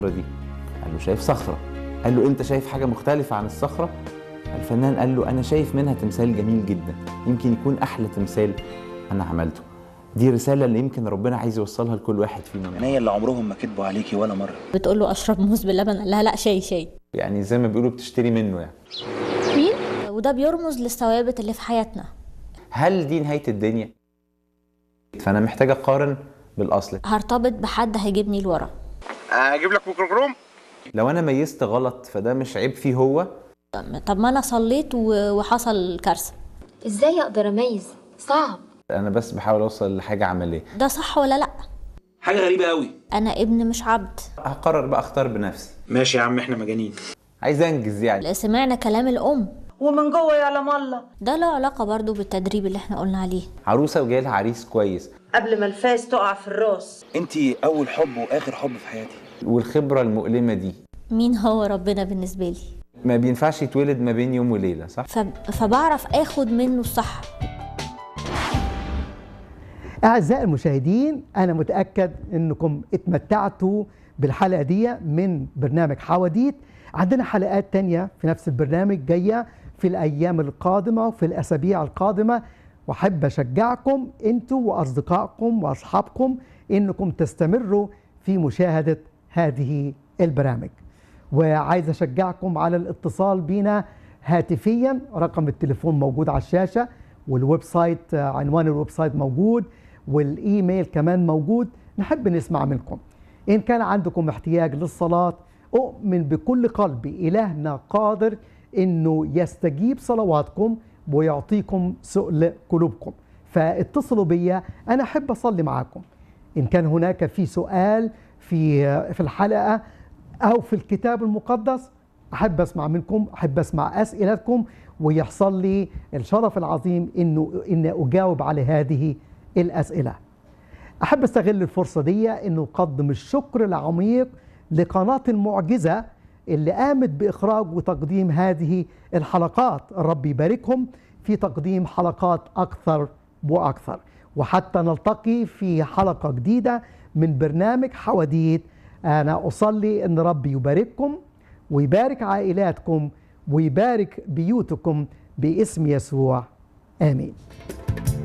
دي قال له شايف صخرة قال له انت شايف حاجة مختلفة عن الصخرة الفنان قال له انا شايف منها تمثال جميل جدا يمكن يكون احلى تمثال انا عملته دي رسالة اللي يمكن ربنا عايز يوصلها لكل واحد فينا عينيا اللي عمرهم ما كذبوا عليكي ولا مره بتقول له اشرب موز باللبن قال لها لا شاي شاي يعني زي ما بيقولوا بتشتري منه يعني مين وده بيرمز للثوابت اللي في حياتنا هل دي نهاية الدنيا؟ فأنا محتاج أقارن بالأصل هرتبط بحد هيجيبني لورا اجيب لك ميكروجروم لو أنا ميزت غلط فده مش عيب فيه هو طب ما انا صليت و- وحصل كارثه ازاي اقدر اميز صعب أنا بس بحاول أوصل لحاجة عملية ده صح ولا لا حاجه غريبه قوي انا ابن مش عبد هقرر بقى أختار بنفسي ماشي يا عم احنا مجانين عايز أنجز يعني سمعنا كلام الام ومن جوه يعلم الله ده له علاقه برضو بالتدريب اللي احنا قلنا عليه عروسة وجاي لها عريس كويس قبل ما الفاس تقع في الراس انت اول حب واخر حب في حياتي والخبرة المؤلمة دي مين هو ربنا بالنسبه لي ما بينفعش يتولد ما بين يوم وليلة صح؟ ف... فبعرف اخد منه الصح أعزائي المشاهدين أنا متأكد أنكم اتمتعتوا بالحلقة دي من برنامج حواديت عندنا حلقات تانية في نفس البرنامج جاية في الأيام القادمة وفي الأسابيع القادمة وأحب أشجعكم أنتوا وأصدقائكم وأصحابكم أنكم تستمروا في مشاهدة هذه البرامج وعايز أشجعكم على الاتصال بينا هاتفيا رقم التليفون موجود على الشاشة والويب سايت آه، عنوان الويب سايت موجود والايميل كمان موجود نحب نسمع منكم ان كان عندكم احتياج للصلاه اؤمن بكل قلبي الهنا قادر انه يستجيب صلواتكم ويعطيكم سؤل قلوبكم فاتصلوا بيا انا احب اصلي معاكم ان كان هناك في سؤال في في الحلقه او في الكتاب المقدس احب اسمع منكم احب اسمع اسئلتكم ويحصل لي الشرف العظيم انه ان اجاوب على هذه الاسئله احب استغل الفرصه دي انه اقدم الشكر العميق لقناه المعجزه اللي قامت باخراج وتقديم هذه الحلقات الرب يباركهم في تقديم حلقات اكثر واكثر وحتى نلتقي في حلقه جديده من برنامج حواديت انا اصلي ان رب يبارككم ويبارك عائلاتكم ويبارك بيوتكم باسم يسوع امين